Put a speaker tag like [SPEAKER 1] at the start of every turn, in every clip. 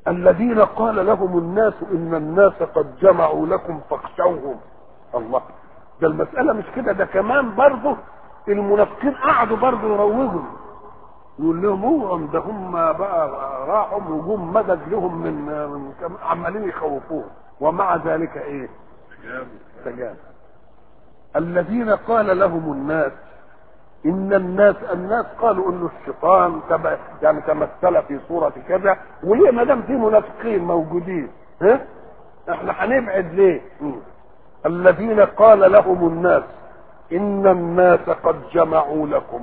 [SPEAKER 1] الذين قال لهم الناس ان الناس قد جمعوا لكم فاخشوهم الله ده المسألة مش كده ده كمان برضه المنافقين قعدوا برضه يروجوا يقول لهم اوعوا ده هم بقى راحوا وجوم مدد لهم من, من عمالين يخوفوهم ومع ذلك ايه؟ استجاب الذين قال لهم الناس ان الناس الناس قالوا انه الشيطان تبع يعني تمثل في صوره كذا وليه ما دام في منافقين موجودين ها احنا هنبعد ليه؟ مم. الذين قال لهم الناس ان الناس قد جمعوا لكم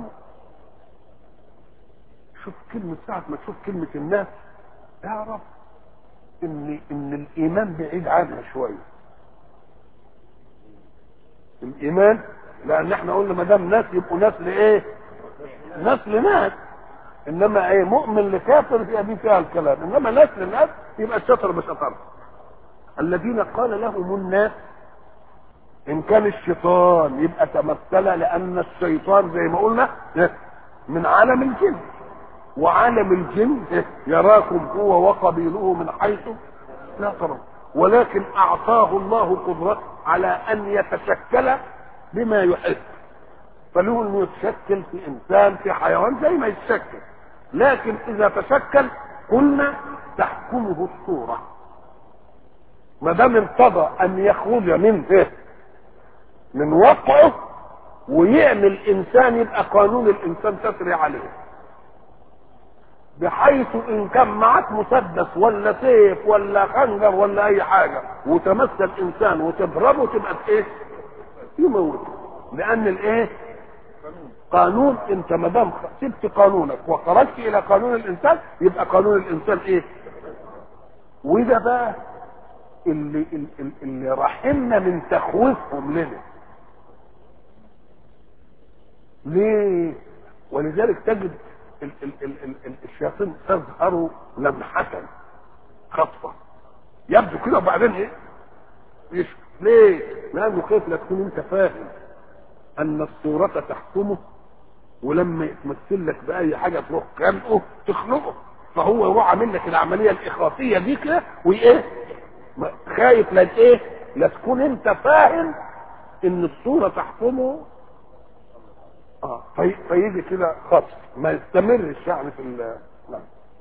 [SPEAKER 1] شوف كلمة ساعة ما تشوف كلمة الناس اعرف ان ان الايمان بعيد عنها شوية الايمان لان احنا قلنا ما دام ناس يبقوا ناس لايه؟ ناس لناس انما ايه مؤمن لكافر هي دي فيها الكلام انما ناس لناس يبقى الشطر بشطر الذين قال لهم الناس ان كان الشيطان يبقى تمثل لان الشيطان زي ما قلنا من عالم الجن وعالم الجن يراكم هو وقبيله من حيث لا ترون ولكن اعطاه الله قدرة على ان يتشكل بما يحب فله انه يتشكل في انسان في حيوان زي ما يتشكل لكن اذا تشكل قلنا تحكمه الصورة ما دام ارتضى ان يخرج من إيه؟ من وقعه ويعمل انسان يبقى قانون الانسان تسري عليه بحيث ان كان معاك مسدس ولا سيف ولا خنجر ولا اي حاجه وتمثل انسان وتضربه تبقى ايه؟ يموت لان الايه؟ قانون انت ما دام سبت قانونك وخرجت الى قانون الانسان يبقى قانون الانسان ايه؟ وده بقى اللي اللي, اللي رحمنا من تخويفهم لنا ليه؟ ولذلك تجد ال ال ال ال ال الشياطين تظهر لمحة خطفة يبدو كده وبعدين ايه؟ يشكل ليه؟ لأنه كيف لا تكون أنت فاهم أن الصورة تحكمه ولما يتمثل لك بأي حاجة تروح خانقه تخنقه فهو يروح عامل لك العملية الإخلاصية دي كده وإيه؟ خايف لا إيه؟ لا تكون أنت فاهم إن الصورة تحكمه اه في فيجي كده خطف ما يستمرش يعني في لا.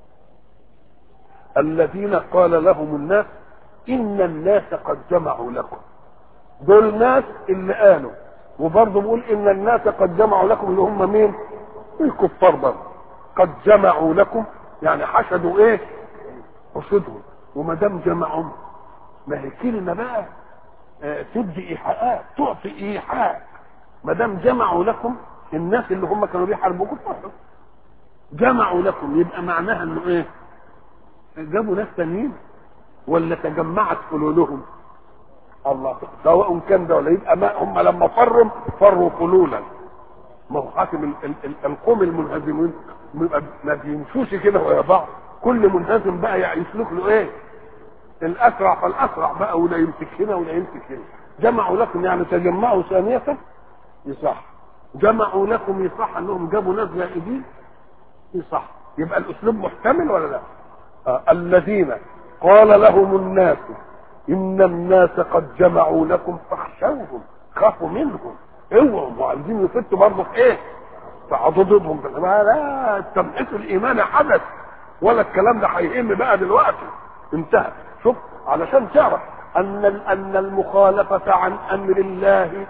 [SPEAKER 1] الذين قال لهم الناس ان الناس قد جمعوا لكم دول ناس اللي قالوا وبرضه بيقول ان الناس قد جمعوا لكم اللي هم مين الكفار برضه قد جمعوا لكم يعني حشدوا ايه حشدهم وما دام جمعهم ما هي كلمه بقى آه تدي ايحاءات تعطي ايحاء ما دام جمعوا لكم الناس اللي هم كانوا بيحاربوكم فرحوا جمعوا لكم يبقى معناها انه ايه جابوا ناس تانيين ولا تجمعت فلولهم الله سواء كان ده ولا يبقى ما هم لما فروا فروا فلولا ما هو حاكم القوم المنهزمين ما بيمشوش كده ويا بعض كل منهزم بقى يسلك له ايه الاسرع فالاسرع بقى ولا يمسك هنا ولا يمسك هنا جمعوا لكم يعني تجمعوا ثانيه يصح جمعوا لكم يصح انهم جابوا ناس زائدين يصح يبقى الاسلوب محتمل ولا لا آه. الذين قال لهم الناس ان الناس قد جمعوا لكم فاخشوهم خافوا منهم اوعوا وعايزين يفتوا برضه في ايه في عضدهم لا تمحيص الايمان حدث ولا الكلام ده هيهم بقى دلوقتي انتهى شوف علشان تعرف ان ان المخالفه عن امر الله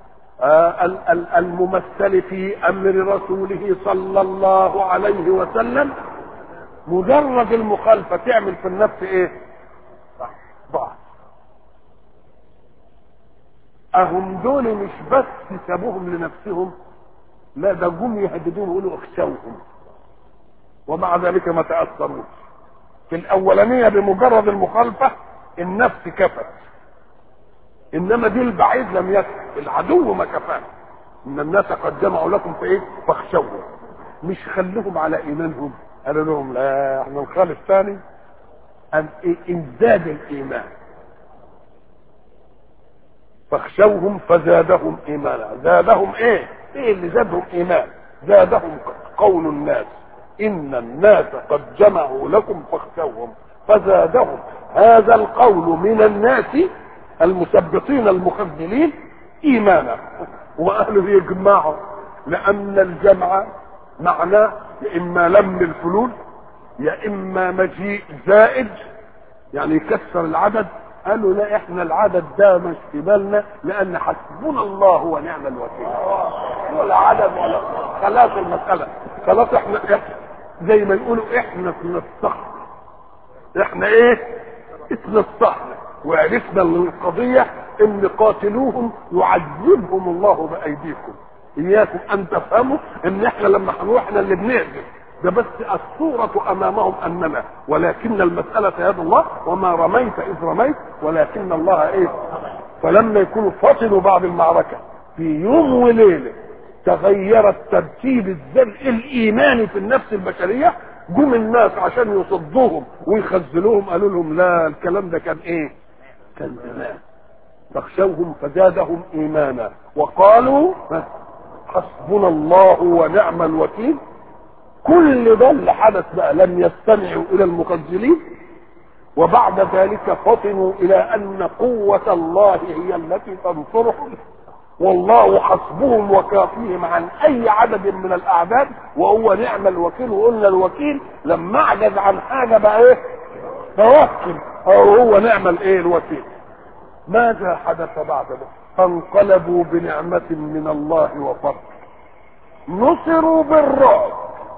[SPEAKER 1] الممثل في امر رسوله صلى الله عليه وسلم مجرد المخالفه تعمل في النفس ايه ضعف اهم دول مش بس سابوهم لنفسهم لا ده جم يهددون يقولوا اخشوهم ومع ذلك ما تاثروش في الاولانيه بمجرد المخالفه النفس كفت انما دي البعيد لم يكن العدو ما كفاه ان الناس قد جمعوا لكم في ايه فاخشوهم مش خلوهم على ايمانهم قالوا لهم لا احنا نخالف ثاني ان ازداد الايمان فاخشوهم فزادهم ايمانا زادهم ايه ايه اللي زادهم ايمان زادهم قول الناس ان الناس قد جمعوا لكم فاخشوهم فزادهم هذا القول من الناس المثبطين المخذلين ايمانا واهله يجمعوا لان الجمع معناه يا اما لم الفلول يا اما مجيء زائد يعني يكسر العدد قالوا لا احنا العدد ده مش في بالنا لان حسبنا الله ونعم الوكيل ولا عدد ولا خلاص المساله خلاص احنا زي ما يقولوا احنا اتنصحنا احنا ايه اتنصحنا وعرفنا القضيه ان قاتلوهم يعذبهم الله بايديكم اياكم ان تفهموا ان احنا لما هنروح احنا اللي بنهزم ده بس الصورة أمامهم أننا ولكن المسألة يد الله وما رميت إذ رميت ولكن الله إيه فلما يكونوا فصلوا بعد المعركة في يوم وليلة تغير الترتيب الزرع الإيماني في النفس البشرية جم الناس عشان يصدوهم ويخزلوهم قالوا لهم لا الكلام ده كان إيه كان زمان فاخشوهم فزادهم إيمانا وقالوا حسبنا الله ونعم الوكيل كل ده اللي حدث بقى لم يستمعوا الى المخزلين وبعد ذلك فطنوا الى ان قوة الله هي التي تنصرهم والله حسبهم وكافيهم عن اي عدد من الاعداد وهو نعم الوكيل وقلنا الوكيل لما اعجز عن حاجه بقى ايه توكل او هو نعم الايه الوكيل ماذا حدث بعد ذلك فانقلبوا بنعمة من الله وفضل نصروا بالرعب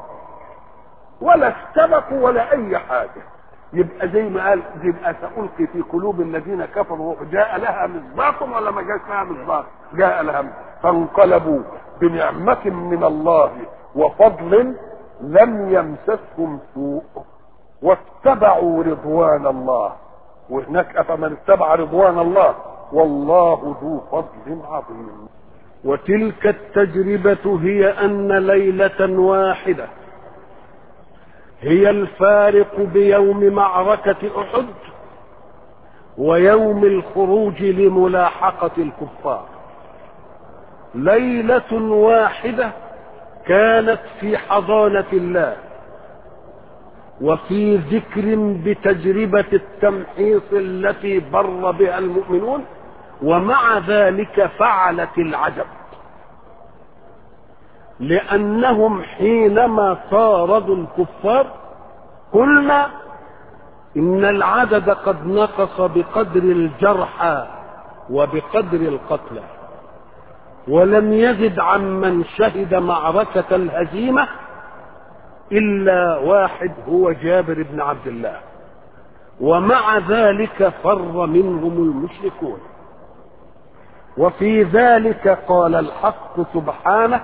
[SPEAKER 1] ولا استبقوا ولا اي حاجه يبقى زي ما قال يبقى سألقي في قلوب الذين كفروا جاء لها مصداق ولا ما جاء لها مصداق جاء لها فانقلبوا بنعمة من الله وفضل لم يمسسهم سوء واتبعوا رضوان الله وهناك أفمن اتبع رضوان الله والله ذو فضل عظيم وتلك التجربة هي أن ليلة واحدة هي الفارق بيوم معركة أحد ويوم الخروج لملاحقة الكفار ليلة واحدة كانت في حضانة الله وفي ذكر بتجربة التمحيص التي بر بها المؤمنون ومع ذلك فعلت العجب لأنهم حينما طاردوا الكفار قلنا إن العدد قد نقص بقدر الجرحى وبقدر القتلى ولم يزد عمن شهد معركة الهزيمة إلا واحد هو جابر بن عبد الله ومع ذلك فر منهم المشركون وفي ذلك قال الحق سبحانه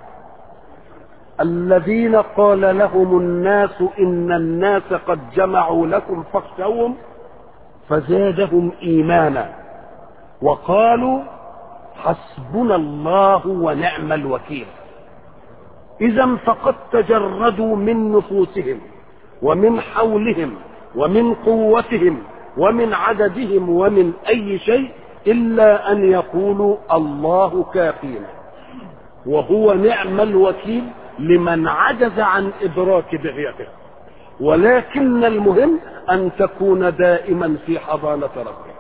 [SPEAKER 1] الذين قال لهم الناس ان الناس قد جمعوا لكم فاخشوهم فزادهم ايمانا وقالوا حسبنا الله ونعم الوكيل اذا فقد تجردوا من نفوسهم ومن حولهم ومن قوتهم ومن عددهم ومن اي شيء الا ان يقولوا الله كافينا وهو نعم الوكيل لمن عجز عن ادراك بغيته ولكن المهم ان تكون دائما في حضانه ربك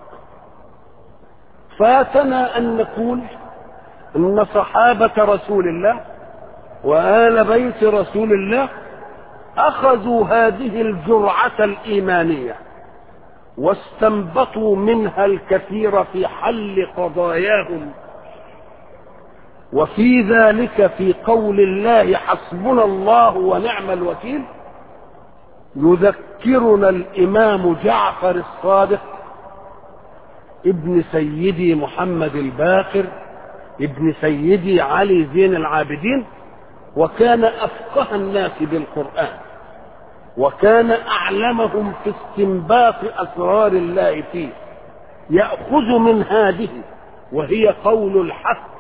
[SPEAKER 1] فاتنا ان نقول ان صحابه رسول الله وال بيت رسول الله اخذوا هذه الجرعه الايمانيه واستنبطوا منها الكثير في حل قضاياهم وفي ذلك في قول الله حسبنا الله ونعم الوكيل يذكرنا الامام جعفر الصادق ابن سيدي محمد الباقر ابن سيدي علي زين العابدين وكان افقه الناس بالقران وكان اعلمهم في استنباط اسرار الله فيه ياخذ من هذه وهي قول الحق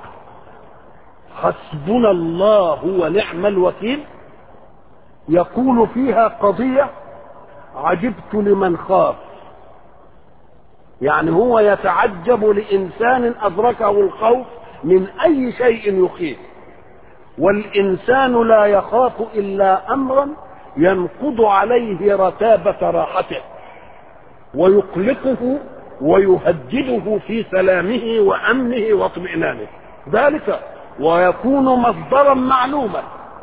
[SPEAKER 1] حسبنا الله ونعم الوكيل يقول فيها قضيه عجبت لمن خاف يعني هو يتعجب لانسان ادركه الخوف من اي شيء يخيف والانسان لا يخاف الا امرا ينقض عليه رتابة راحته ويقلقه ويهدده في سلامه وامنه واطمئنانه ذلك ويكون مصدرا معلوما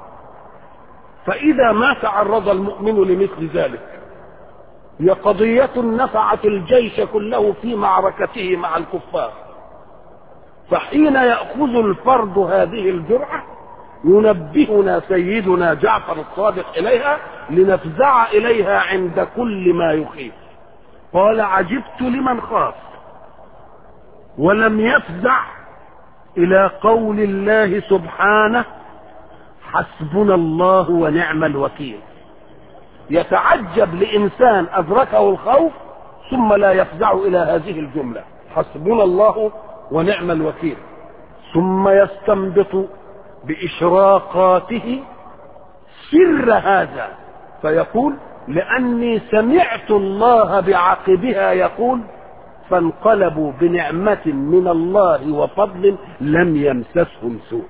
[SPEAKER 1] فاذا ما تعرض المؤمن لمثل ذلك هي قضية نفعت الجيش كله في معركته مع الكفار فحين يأخذ الفرد هذه الجرعة ينبهنا سيدنا جعفر الصادق إليها لنفزع إليها عند كل ما يخيف قال عجبت لمن خاف ولم يفزع إلى قول الله سبحانه حسبنا الله ونعم الوكيل يتعجب لإنسان أدركه الخوف ثم لا يفزع إلى هذه الجملة حسبنا الله ونعم الوكيل ثم يستنبط بإشراقاته سر هذا فيقول لأني سمعت الله بعقبها يقول فانقلبوا بنعمة من الله وفضل لم يمسسهم سوء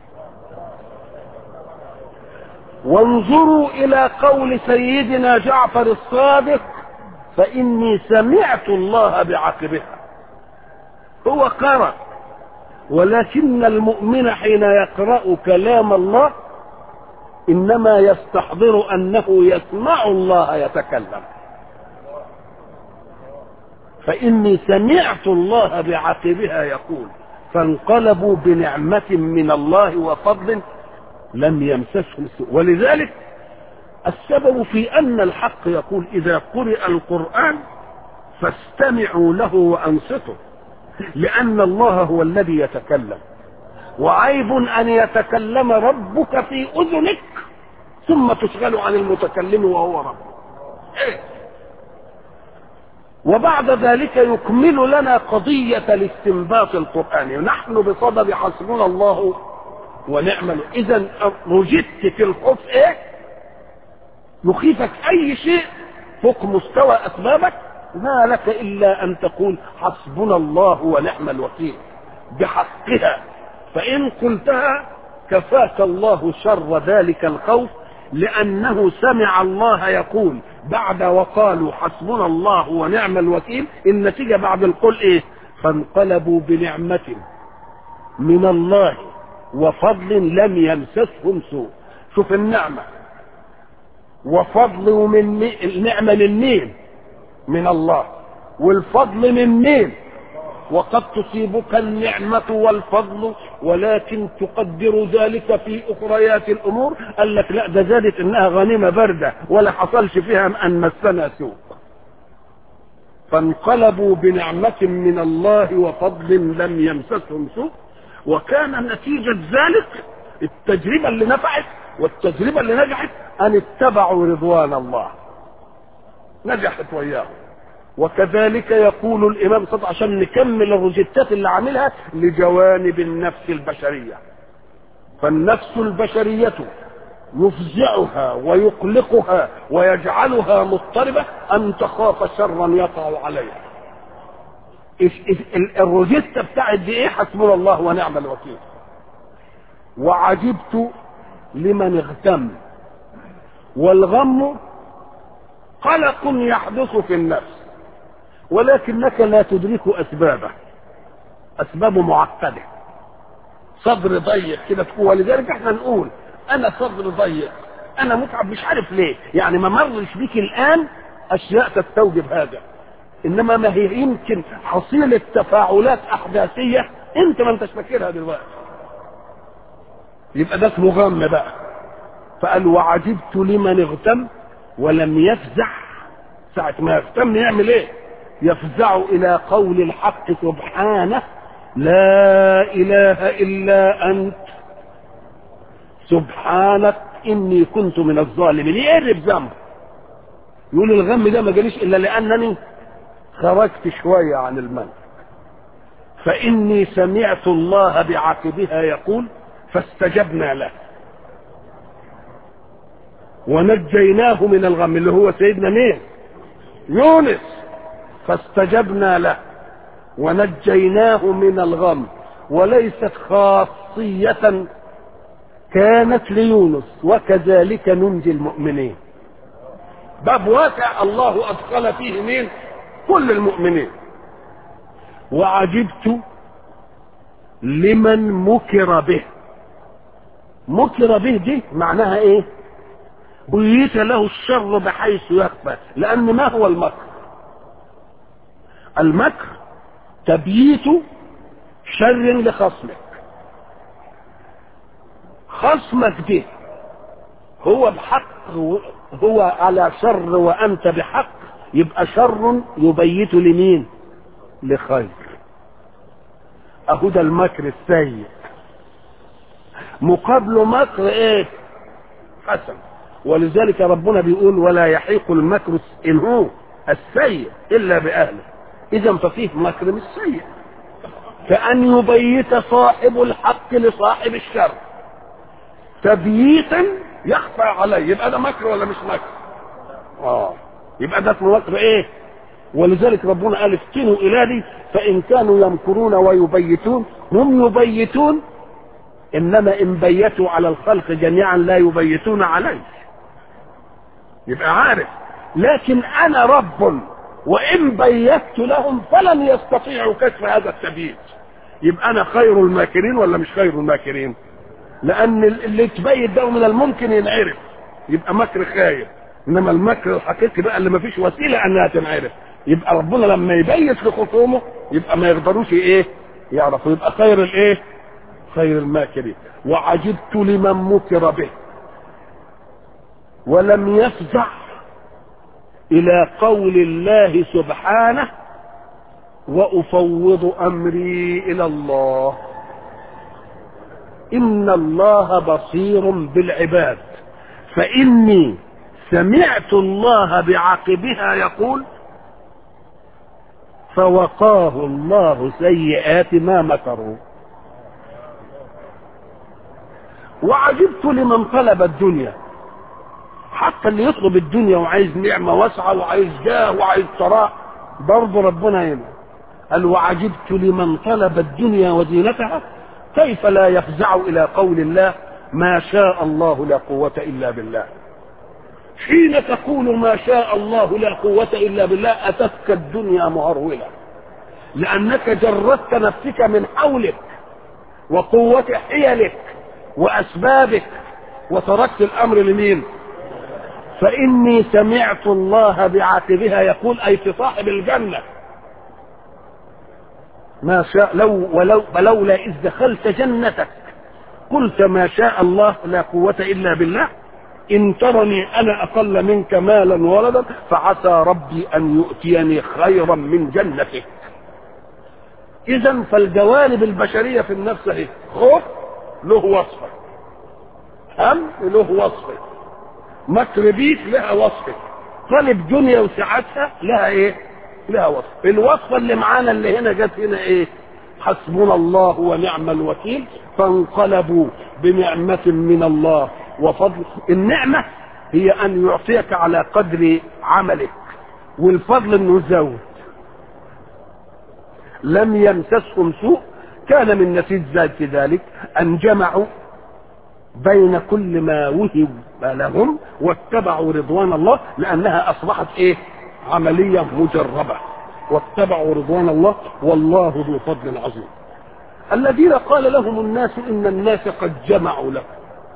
[SPEAKER 1] وانظروا إلى قول سيدنا جعفر الصادق فإني سمعت الله بعقبها هو قرأ ولكن المؤمن حين يقرأ كلام الله إنما يستحضر أنه يسمع الله يتكلم فإني سمعت الله بعقبها يقول فانقلبوا بنعمة من الله وفضل لم يمسسهم سوء ولذلك السبب في أن الحق يقول إذا قرئ القرآن فاستمعوا له وأنصتوا لأن الله هو الذي يتكلم وعيب أن يتكلم ربك في أذنك ثم تشغل عن المتكلم وهو رب إيه؟ وبعد ذلك يكمل لنا قضية الاستنباط القرآني نحن بصدد حسبنا الله ونعم إذا رجدت في الخوف إيه؟ يخيفك أي شيء فوق مستوى أسبابك ما لك إلا أن تقول حسبنا الله ونعم الوكيل بحقها فإن قلتها كفاك الله شر ذلك الخوف لأنه سمع الله يقول بعد وقالوا حسبنا الله ونعم الوكيل النتيجة بعد القول إيه فانقلبوا بنعمة من الله وفضل لم يمسسهم سوء شوف النعمة وفضل من النعمة للمين من الله والفضل من مين وقد تصيبك النعمة والفضل ولكن تقدر ذلك في أخريات الأمور قال لك لا ده زادت إنها غنيمة باردة ولا حصلش فيها أن مسنا سوء فانقلبوا بنعمة من الله وفضل لم يمسسهم سوء وكان نتيجة ذلك التجربة اللي نفعت والتجربة اللي نجحت أن اتبعوا رضوان الله نجحت وياهم وكذلك يقول الامام صدق عشان نكمل الروجيتات اللي عاملها لجوانب النفس البشريه فالنفس البشريه يفزعها ويقلقها ويجعلها مضطربه ان تخاف شرا يقع عليها الروجيتا بتاعت دي ايه حسبنا الله ونعم الوكيل وعجبت لمن اغتم والغم قلق يحدث في النفس ولكنك لا تدرك اسبابه اسبابه معقده صدر ضيق كده تقول ولذلك احنا نقول انا صدر ضيق انا متعب مش عارف ليه يعني ما مرش بيك الان اشياء تستوجب هذا انما ما هي يمكن حصيله تفاعلات احداثيه انت ما انتش فاكرها دلوقتي يبقى ده اسمه غم بقى فقال وعجبت لمن اغتم ولم يفزع ساعة ما يغتم يعمل ايه يفزع الى قول الحق سبحانه لا اله الا انت سبحانك اني كنت من الظالمين يقرب ذنب يقول الغم ده ما جاليش الا لانني خرجت شويه عن المنهج فاني سمعت الله بعقبها يقول فاستجبنا له ونجيناه من الغم اللي هو سيدنا مين يونس فاستجبنا له ونجيناه من الغم وليست خاصية كانت ليونس وكذلك ننجي المؤمنين باب واسع الله ادخل فيه مين كل المؤمنين وعجبت لمن مكر به مكر به دي معناها ايه بيت له الشر بحيث يخفى لان ما هو المكر المكر تبييت شر لخصمك خصمك ده هو بحق هو على شر وانت بحق يبقى شر يبيت لمين لخير اهو ده المكر السيء مقابله مكر ايه حسن ولذلك ربنا بيقول ولا يحيق المكر ان هو السيء الا باهله اذا ففيه مكر مش سيء كأن يبيت صاحب الحق لصاحب الشر تبييتا يخفى عليه يبقى ده مكر ولا مش مكر اه يبقى ده اسمه مكر ايه ولذلك ربنا قال افتنوا الهي فان كانوا يمكرون ويبيتون هم يبيتون انما ان بيتوا على الخلق جميعا لا يبيتون عليه يبقى عارف لكن انا رب وان بيت لهم فلن يستطيعوا كشف هذا التبييت يبقى انا خير الماكرين ولا مش خير الماكرين لان اللي تبيت ده من الممكن ينعرف يبقى مكر خايب انما المكر الحقيقي بقى اللي ما فيش وسيله انها تنعرف يبقى ربنا لما يبيت لخصومه يبقى ما يقدروش ايه يعرفوا يبقى خير الايه خير الماكرين وعجبت لمن مكر به ولم يفزع الى قول الله سبحانه وافوض امري الى الله ان الله بصير بالعباد فاني سمعت الله بعقبها يقول فوقاه الله سيئات ما مكروا وعجبت لمن طلب الدنيا حتى اللي يطلب الدنيا وعايز نعمه واسعه وعايز جاه وعايز ثراء برضه ربنا هنا قال وعجبت لمن طلب الدنيا وزينتها كيف لا يفزع الى قول الله ما شاء الله لا قوه الا بالله حين تقول ما شاء الله لا قوة إلا بالله أتتك الدنيا مهرولة لأنك جردت نفسك من حولك وقوة حيلك وأسبابك وتركت الأمر لمين فإني سمعت الله بعاقبها يقول أي في صاحب الجنة ما شاء لو ولو ولولا إذ دخلت جنتك قلت ما شاء الله لا قوة إلا بالله إن ترني أنا أقل منك مالا وولدا فعسى ربي أن يؤتيني خيرا من جنتك إذا فالجوانب البشرية في النفس هي خوف له وصفة هم له وصفة مكر بيك لها وصفة طلب دنيا وسعتها لها ايه لها وصفة الوصفة اللي معانا اللي هنا جت هنا ايه حسبنا الله ونعم الوكيل فانقلبوا بنعمة من الله وفضل النعمة هي أن يعطيك على قدر عملك والفضل أنه يزود لم يمسسهم سوء كان من نتيجة ذلك أن جمعوا بين كل ما وهب لهم واتبعوا رضوان الله لأنها أصبحت إيه عملية مجربة واتبعوا رضوان الله والله ذو فضل عظيم الذين قال لهم الناس إن الناس قد جمعوا لكم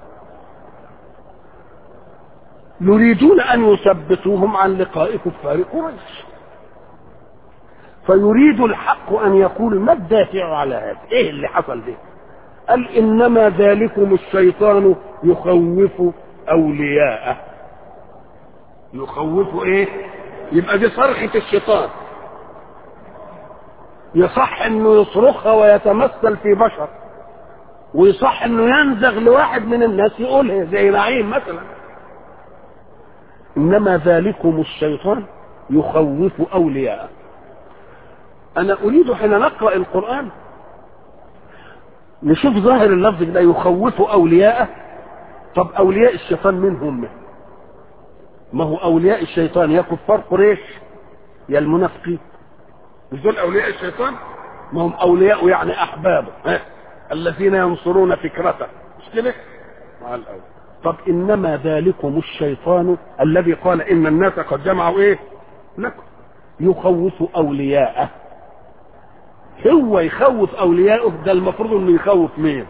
[SPEAKER 1] يريدون ان يثبتوهم عن لقاء كفار قريش فيريد الحق ان يقول ما الدافع على هذا ايه اللي حصل ده قال انما ذلكم الشيطان يخوف اولياءه يخوف ايه يبقى دي صرخة الشيطان يصح انه يصرخها ويتمثل في بشر ويصح انه ينزغ لواحد من الناس يقولها زي نعيم مثلا انما ذلكم الشيطان يخوف اولياءه انا اريد حين نقرا القران نشوف ظاهر اللفظ ده يخوف اولياءه طب اولياء الشيطان من هم ما هو اولياء الشيطان يا كفار قريش يا المنافقين مش دول اولياء الشيطان ما هم اولياء يعني احبابه ها؟ الذين ينصرون فكرته مش كده مع الاول طب انما ذلكم الشيطان الذي قال ان الناس قد جمعوا ايه لكم يخوف اولياءه هو يخوف اولياءه ده المفروض انه يخوف مين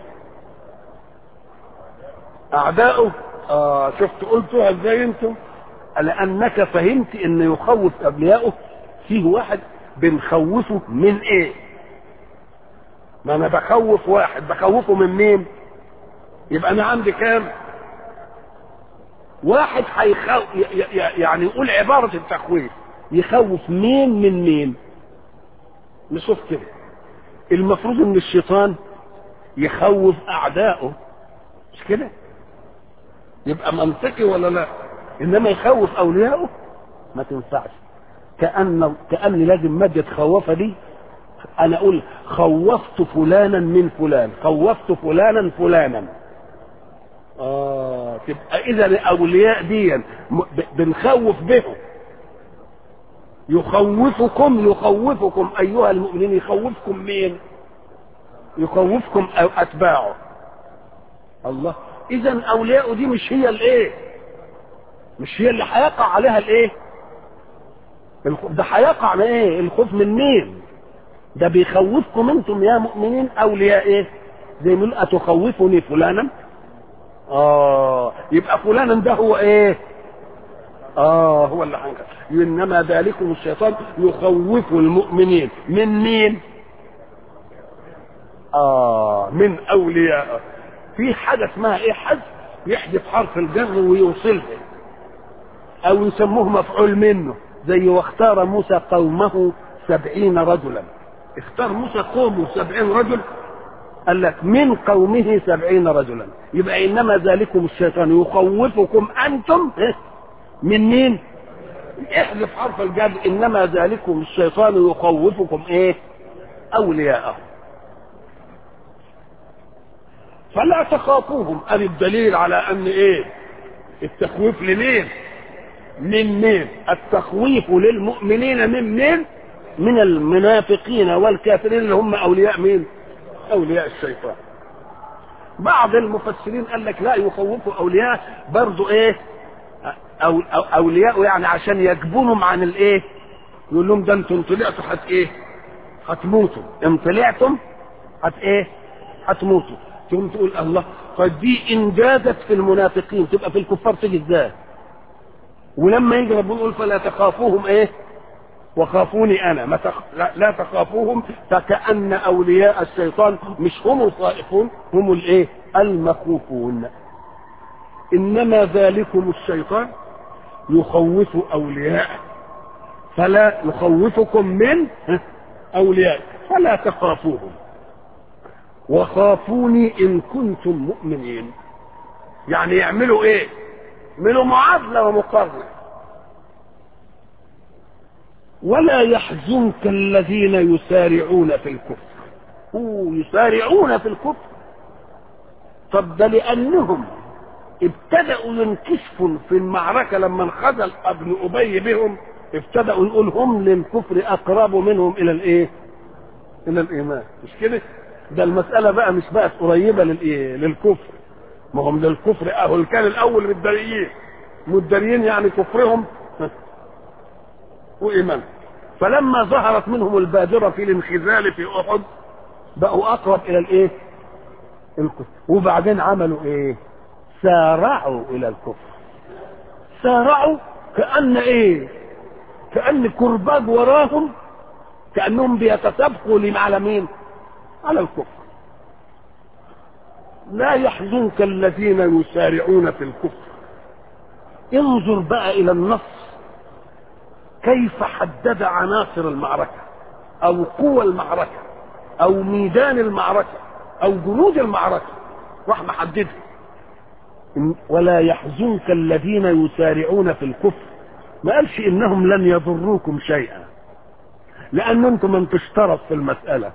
[SPEAKER 1] اعدائه اه شفت قلتوها ازاي انتم لانك فهمت ان يخوف اولياءه فيه واحد بنخوفه من ايه ما انا بخوف واحد بخوفه من مين يبقى انا عندي كام واحد هيخوف يعني يقول عبارة التخويف يخوف مين من مين نشوف كده المفروض ان الشيطان يخوف اعدائه مش كده يبقى منطقي ولا لا انما يخوف اوليائه ما تنفعش كأن كأن لازم مادة خوفة دي انا اقول خوفت فلانا من فلان خوفت فلانا فلانا اه تبقى اذا الاولياء دي بنخوف بهم يخوفكم يخوفكم ايها المؤمنين يخوفكم مين يخوفكم أو اتباعه الله اذا اولياءه دي مش هي الايه مش هي اللي هيقع عليها الايه ده هيقع على ايه الخوف من مين ده بيخوفكم انتم يا مؤمنين اولياء ايه زي ما اتخوفني فلانا اه يبقى فلانا ده هو ايه اه هو اللي حنكر انما ذلكم الشيطان يخوف المؤمنين من مين اه من اولياء في حاجه اسمها ايه حذف يحذف حرف الجر ويوصله او يسموه مفعول منه زي واختار موسى قومه سبعين رجلا اختار موسى قومه سبعين رجل قال لك من قومه سبعين رجلا يبقى انما ذلكم الشيطان يخوفكم انتم من مين احذف حرف الجر انما ذلكم الشيطان يخوفكم ايه اولياءه فلا تخافوهم ادي الدليل على ان ايه التخويف لمين من مين التخويف للمؤمنين من مين من المنافقين والكافرين اللي هم اولياء مين اولياء الشيطان بعض المفسرين قال لك لا يخوفوا اولياء برضو ايه أو أو اولياء يعني عشان يجبنهم عن الايه يقول لهم ده انتم طلعتوا هت ايه هتموتوا ان طلعتم هت ايه هتموتوا تقوم تقول الله فدي ان جازت في المنافقين تبقى في الكفار تيجي ازاي ولما يجي ربنا يقول فلا تخافوهم ايه وخافوني انا ما تخ... لا, لا تخافوهم فكأن اولياء الشيطان مش هم الخائفون هم الايه المخوفون انما ذلكم الشيطان يخوف اولياءه فلا يخوفكم من اولياء فلا تخافوهم وخافوني ان كنتم مؤمنين يعني يعملوا ايه يعملوا معادله ومقارنه ولا يحزنك الذين يسارعون في الكفر أوه يسارعون في الكفر طب ده لانهم ابتدأوا ينكشفوا في المعركة لما انخذل ابن أبي بهم ابتدأوا يقول هم للكفر أقرب منهم إلى الإيه؟ إلى الإيمان مش كده؟ ده المسألة بقى مش بقت قريبة للإيه؟ للكفر ما هم للكفر أهو كان الأول متداريين متداريين يعني كفرهم وإيمان فلما ظهرت منهم البادرة في الانخذال في أحد بقوا أقرب إلى الإيه؟ الكفر وبعدين عملوا إيه؟ سارعوا الى الكفر سارعوا كأن ايه كأن كرباج وراهم كأنهم بيتسابقوا على مين على الكفر لا يحزنك الذين يسارعون في الكفر انظر بقى الى النص كيف حدد عناصر المعركة او قوى المعركة او ميدان المعركة او جنود المعركة راح محددها ولا يحزنك الذين يسارعون في الكفر ما قالش انهم لن يضروكم شيئا لان انتم من تشترط في المسألة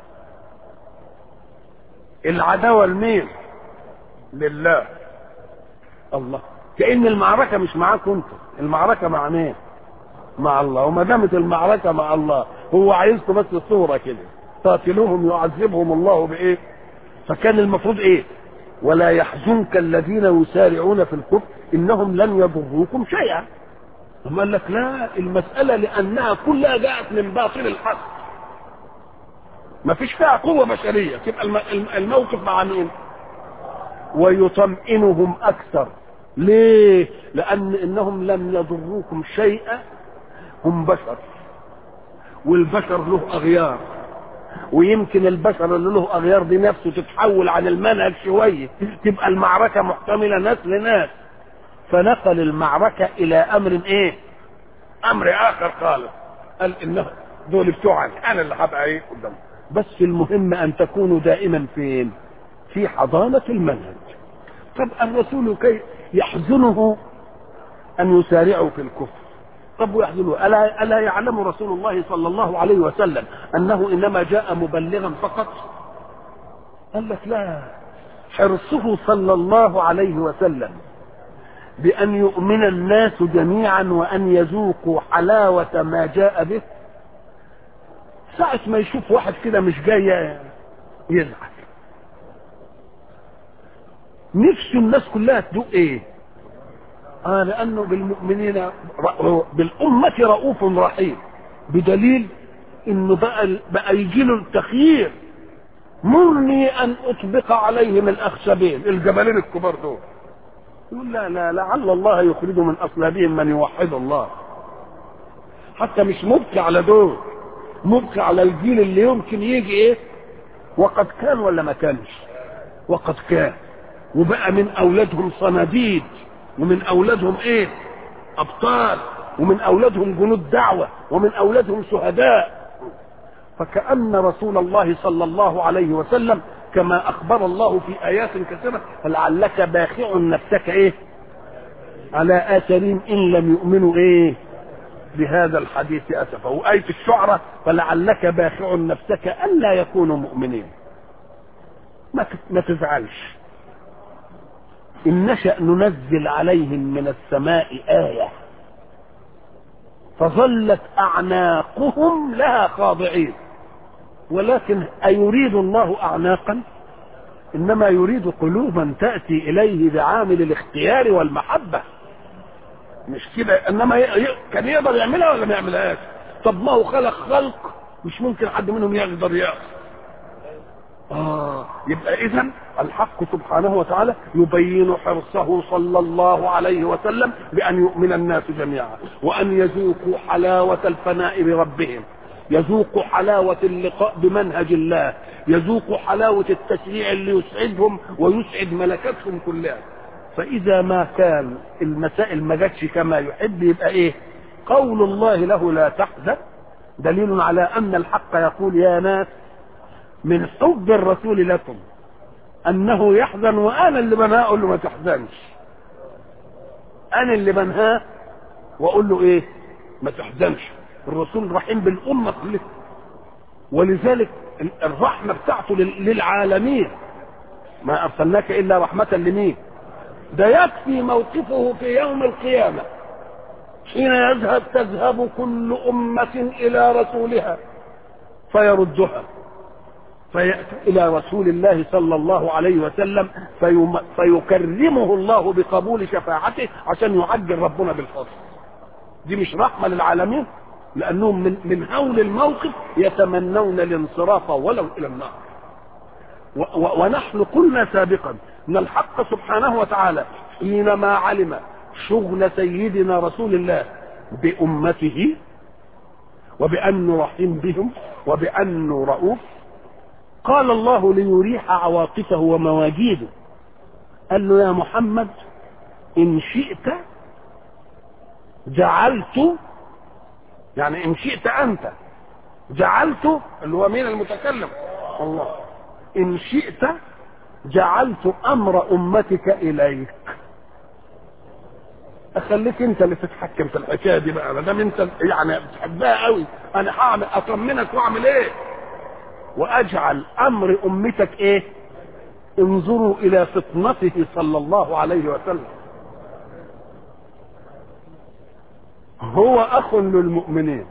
[SPEAKER 1] العداوة لمين لله الله كأن المعركة مش معاكم انتم المعركة مع مين مع الله وما دامت المعركة مع الله هو عايزكم بس صورة كده قاتلوهم يعذبهم الله بايه فكان المفروض ايه ولا يحزنك الذين يسارعون في الكفر انهم لن يضروكم شيئا ثم قال لك لا المسألة لأنها كلها جاءت من باطل الحق ما فيش فيها قوة بشرية تبقى الم- الموقف مع مين ويطمئنهم أكثر ليه لأن إنهم لم يضروكم شيئا هم بشر والبشر له أغيار ويمكن البشر اللي له أغيار دي نفسه تتحول عن المنهج شوية تبقى المعركة محتملة ناس لناس فنقل المعركة إلى أمر إيه أمر آخر خالص قال إنه دول بتوعك أنا اللي هبقى إيه قدام بس المهم أن تكونوا دائما فين في حضانة المنهج طب الرسول كي يحزنه أن يسارعوا في الكفر طب ويحزنه ألا, ألا يعلم رسول الله صلى الله عليه وسلم أنه إنما جاء مبلغا فقط قال لك لا حرصه صلى الله عليه وسلم بأن يؤمن الناس جميعا وأن يذوقوا حلاوة ما جاء به ساعة ما يشوف واحد كده مش جاي يزعل نفس الناس كلها تدوق ايه اه لانه بالمؤمنين ر- بالامة رؤوف رحيم بدليل انه بقى بقى يجي له التخيير مرني ان اطبق عليهم الاخشبين الجبلين الكبار دول يقول لا لا لعل الله يخرج من اصلابهم من يوحد الله حتى مش مبكي على دول مبكي على الجيل اللي يمكن يجي ايه وقد كان ولا ما كانش وقد كان وبقى من اولادهم صناديد ومن اولادهم ايه ابطال ومن اولادهم جنود دعوه ومن اولادهم شهداء فكأن رسول الله صلى الله عليه وسلم كما اخبر الله في ايات كثيره فلعلك باخع نفسك ايه على اثرهم ان لم يؤمنوا ايه بهذا الحديث اسفا وايه الشعراء فلعلك باخع نفسك الا يكونوا مؤمنين ما ت- ما تزعلش ان نشا ننزل عليهم من السماء ايه فظلت اعناقهم لها خاضعين ولكن أيريد الله أعناقا إنما يريد قلوبا تأتي إليه بعامل الاختيار والمحبة مش كده إنما ي... ي... كان يقدر يعملها ولا ما يعملهاش طب ما هو خلق خلق مش ممكن حد منهم يقدر يعمل آه يبقى إذا الحق سبحانه وتعالى يبين حرصه صلى الله عليه وسلم بأن يؤمن الناس جميعا وأن يذوقوا حلاوة الفناء بربهم يذوقوا حلاوة اللقاء بمنهج الله يذوقوا حلاوة التشريع اللي يسعدهم ويسعد ملكتهم كلها فإذا ما كان المسائل ما جاتش كما يحب يبقى إيه قول الله له لا تحزن دليل على أن الحق يقول يا ناس من حب الرسول لكم أنه يحزن وأنا اللي بنهاه أقول له ما تحزنش أنا اللي بنهاه وأقول له إيه ما تحزنش الرسول رحيم بالأمة كلها ولذلك الرحمة بتاعته للعالمين ما أرسلناك إلا رحمة لمين ده يكفي موقفه في يوم القيامة حين يذهب تذهب كل أمة إلى رسولها فيردها فيأتي إلى رسول الله صلى الله عليه وسلم فيم... فيكرمه الله بقبول شفاعته عشان يعجل ربنا بالفضل دي مش رحمة للعالمين لأنهم من, من هول الموقف يتمنون الانصراف ولو إلى النار و... و... ونحن قلنا سابقا أن الحق سبحانه وتعالى حينما علم شغل سيدنا رسول الله بأمته وبأنه رحيم بهم وبأنه رؤوف قال الله ليريح عواطفه ومواجيده قال له يا محمد إن شئت جعلت يعني إن شئت أنت جعلت اللي هو مين المتكلم الله إن شئت جعلت أمر أمتك إليك اخليك انت اللي تتحكم في الحكايه دي بقى ما دام انت يعني بتحبها قوي انا هعمل اطمنك واعمل ايه واجعل امر امتك ايه انظروا الى فطنته صلى الله عليه وسلم هو اخ للمؤمنين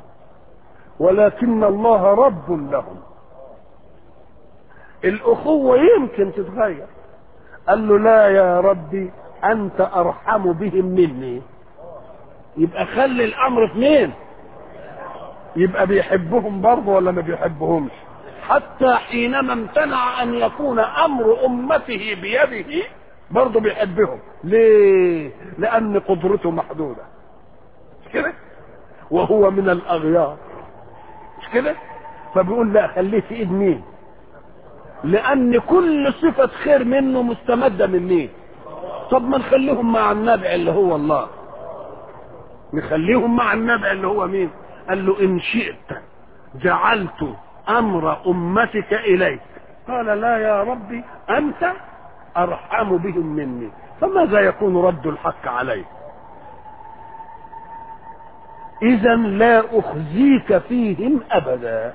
[SPEAKER 1] ولكن الله رب لهم الاخوه يمكن تتغير قال له لا يا ربي انت ارحم بهم مني يبقى خلي الامر في مين يبقى بيحبهم برضه ولا ما بيحبهمش حتى حينما امتنع ان يكون امر امته بيده برضه بيحبهم ليه لان قدرته محدوده مش كده وهو من الاغيار مش كده فبيقول لا خليه في ايد مين لان كل صفه خير منه مستمده من مين طب ما نخليهم مع النبع اللي هو الله نخليهم مع النبع اللي هو مين قال له ان شئت جعلت امر امتك اليك قال لا يا ربي انت ارحم بهم مني فماذا يكون رد الحق عليه اذا لا اخزيك فيهم ابدا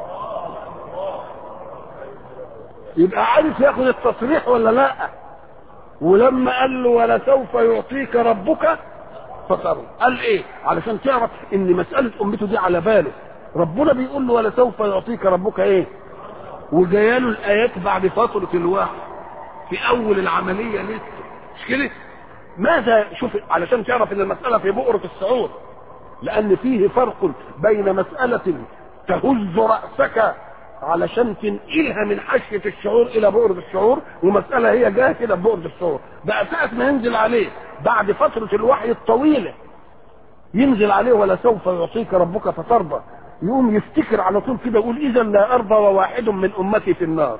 [SPEAKER 1] يبقى عارف ياخد التصريح ولا لا ولما قال له ولسوف يعطيك ربك فقروا قال ايه علشان تعرف ان مساله امته دي على باله ربنا بيقول له ولسوف يعطيك ربك ايه وجاياله الايات بعد فتره الوحي في اول العمليه لسه مش كده ماذا شوف علشان تعرف ان المساله في بؤره الشعور لان فيه فرق بين مساله تهز راسك علشان تنقلها من حشيه الشعور الى بؤره الشعور ومساله هي جايه كده بؤره الشعور بقى ساعه ما ينزل عليه بعد فتره الوحي الطويله ينزل عليه ولا سوف يعطيك ربك فترضى يقوم يفتكر على طول كده يقول اذا لا ارضى وواحد من امتي في النار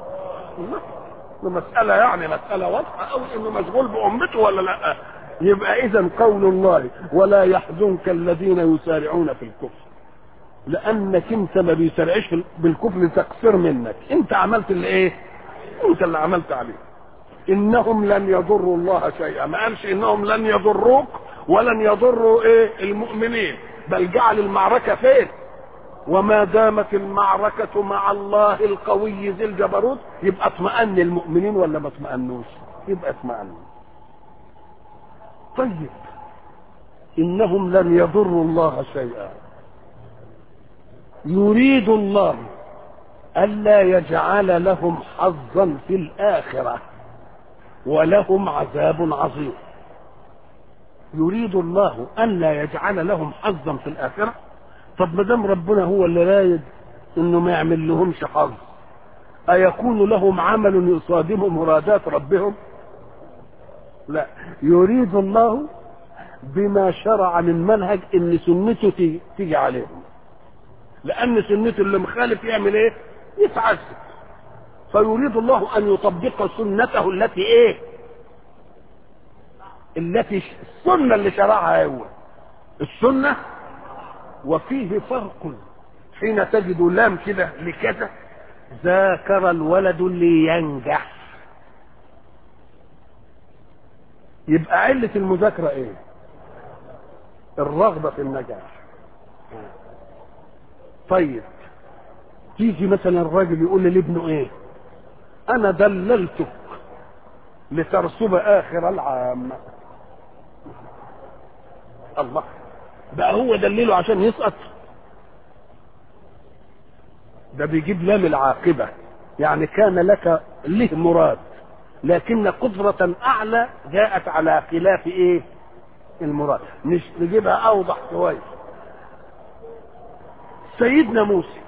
[SPEAKER 1] مسألة يعني مسألة واضحة أو إنه مشغول بأمته ولا لا؟ يبقى إذا قول الله ولا يحزنك الذين يسارعون في الكفر. لأنك أنت ما بيسارعش بالكفر تقصير منك، أنت عملت اللي إيه؟ أنت اللي عملت عليه. إنهم لن يضروا الله شيئا، ما قالش إنهم لن يضروك ولن يضروا إيه؟ المؤمنين، بل جعل المعركة فين؟ وما دامت المعركة مع الله القوي ذي الجبروت يبقى اطمأن المؤمنين ولا ما اطمأنوش؟ يبقى اطمأنوا. طيب إنهم لن يضروا الله شيئا. يريد الله ألا يجعل لهم حظا في الآخرة ولهم عذاب عظيم. يريد الله ألا يجعل لهم حظا في الآخرة طب ما دام ربنا هو اللي رايد انه ما يعمل لهمش حظ ايكون لهم عمل يصادم مرادات ربهم لا يريد الله بما شرع من منهج ان سنته تيجي عليهم لان سنته اللي مخالف يعمل ايه يتعذب فيريد الله ان يطبق سنته التي ايه التي السنه اللي شرعها هو السنه وفيه فرق حين تجد لام كده لكذا ذاكر الولد لينجح يبقى علة المذاكرة ايه الرغبة في النجاح طيب تيجي مثلا الراجل يقول لابنه ايه انا دللتك لترسب اخر العام الله بقى هو دليله عشان يسقط ده بيجيب لام العاقبة يعني كان لك له مراد لكن قدرة أعلى جاءت على خلاف إيه المراد مش نجيبها أوضح شوية سيدنا موسى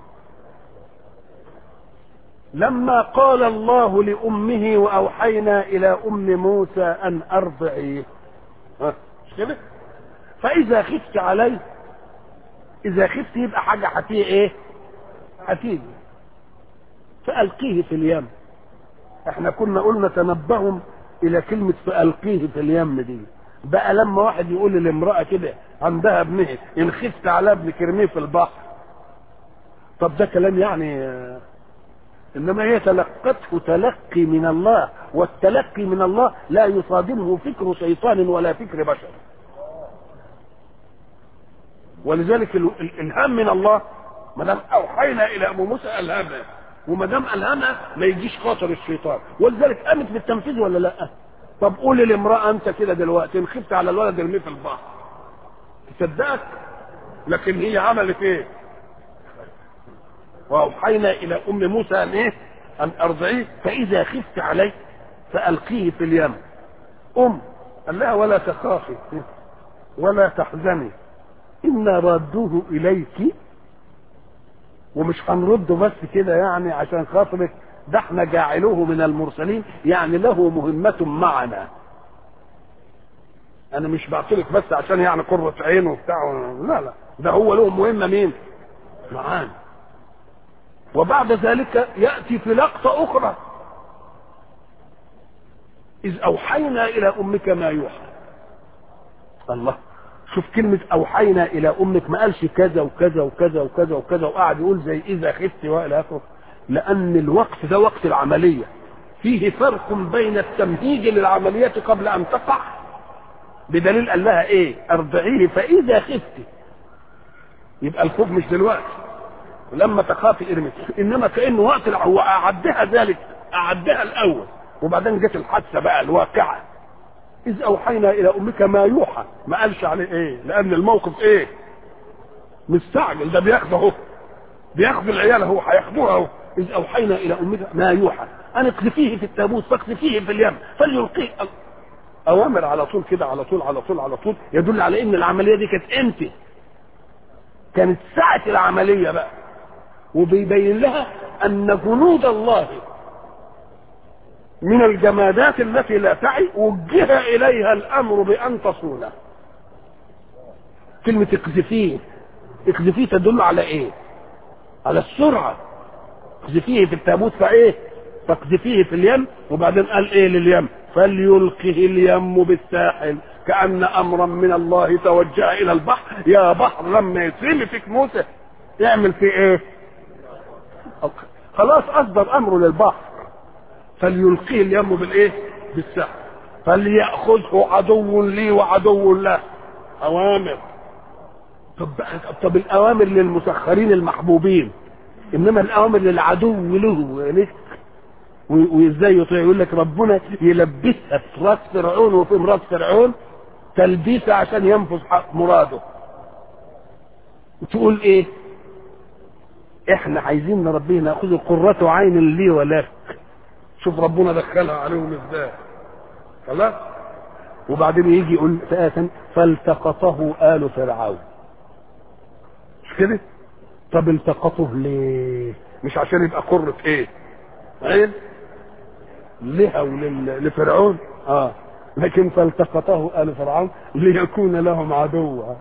[SPEAKER 1] لما قال الله لأمه وأوحينا إلى أم موسى أن أرضعيه ها مش كده؟ فإذا خفت عليه إذا خفت يبقى حاجة هتيجي إيه؟ هتيجي فألقيه في اليم احنا كنا قلنا تنبههم إلى كلمة فألقيه في اليم دي بقى لما واحد يقول للامرأة كده عندها ابنها إن خفت على ابنك ارميه في البحر طب ده كلام يعني إنما هي تلقته تلقي من الله والتلقي من الله لا يصادمه فكر شيطان ولا فكر بشر ولذلك الالهام من الله ما دام اوحينا الى ابو موسى الهمها وما دام الهمها ما يجيش خاطر الشيطان ولذلك قامت بالتنفيذ ولا لا؟ طب قول للامراه انت كده دلوقتي ان خفت على الولد ارميه في البحر تصدقك لكن هي عملت ايه؟ واوحينا الى ام موسى ان ايه؟ ان ارضعيه فاذا خفت عليه فالقيه في اليم ام قال لها ولا تخافي ولا تحزني انا رادوه اليك ومش هنرده بس كده يعني عشان خاطرك ده احنا جاعلوه من المرسلين يعني له مهمة معنا انا مش بعتلك بس عشان يعني قرة عين وبتاع لا لا ده هو له مهمة مين معانا وبعد ذلك يأتي في لقطة أخرى إذ أوحينا إلى أمك ما يوحى الله شوف كلمة أوحينا إلى أمك ما قالش كذا وكذا وكذا وكذا وكذا وقعد يقول زي إذا خفت وإلى آخره لأن الوقت ده وقت العملية فيه فرق بين التمهيد للعملية قبل أن تقع بدليل قال لها إيه أرضعيه فإذا خفت يبقى الخوف مش دلوقتي ولما تخافي ارمي انما كانه وقت الع- هو اعدها ذلك اعدها الاول وبعدين جت الحادثه بقى الواقعه اذ اوحينا الى امك ما يوحى ما قالش عليه ايه لان الموقف ايه مستعجل ده بياخده اهو بياخد العيال اهو هياخدوها اهو اذ اوحينا الى امك ما يوحى ان اقذفيه في التابوت فاقذفيه في اليم فليلقيه اوامر على طول كده على طول على طول على طول يدل على ان العمليه دي كانت امتى كانت ساعه العمليه بقى وبيبين لها ان جنود الله من الجمادات التي لا تعي وجه اليها الامر بان تصونه كلمه اقذفيه اقذفيه تدل على ايه على السرعه اقذفيه في التابوت فايه فاقذفيه في اليم وبعدين قال ايه لليم فليلقه اليم بالساحل كان امرا من الله توجه الى البحر يا بحر لما يترمي فيك موسى يعمل فيه ايه خلاص اصدر امره للبحر فليلقيه اليم بالايه بالسحر فليأخذه عدو لي وعدو له اوامر طب طب الاوامر للمسخرين المحبوبين انما الاوامر للعدو له ليه و- وازاي يطيع يقول لك ربنا يلبسها في راس فرعون وفي مراد فرعون تلبيسه عشان ينفذ حق مراده تقول ايه احنا عايزين نربيه ناخذ قرة عين لي ولك شوف ربنا دخلها عليهم ازاي خلاص وبعدين يجي يقول فآتا فالتقطه آل فرعون مش كده طب التقطه ليه مش عشان يبقى قرة ايه عين لها ولل- لفرعون اه لكن فالتقطه آل فرعون ليكون لهم عدوا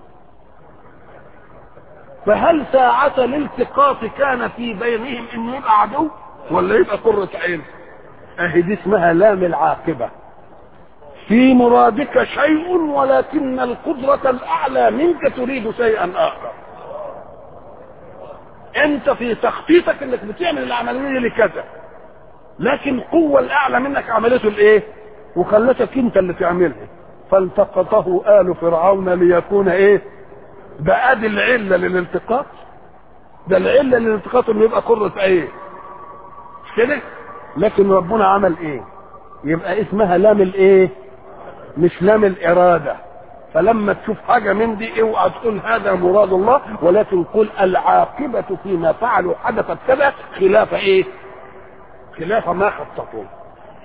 [SPEAKER 1] فهل ساعة الالتقاط كان في بينهم انه يبقى عدو ولا يبقى قرة عين اهي دي اسمها لام العاقبة في مرادك شيء ولكن القدرة الأعلى منك تريد شيئا آخر أنت في تخطيطك إنك بتعمل العملية لكذا لكن القوة الأعلى منك عملته الإيه؟ وخلتك أنت اللي تعملها فالتقطه آل فرعون ليكون إيه؟ ده ادي العله للالتقاط ده العله للالتقاط انه يبقى قرة عين مش كده لكن ربنا عمل ايه يبقى اسمها لام الايه مش لام الاراده فلما تشوف حاجه من دي اوعى تقول هذا مراد الله ولكن قل العاقبه فيما فعلوا حدثت كذا خلاف ايه خلاف ما خططوه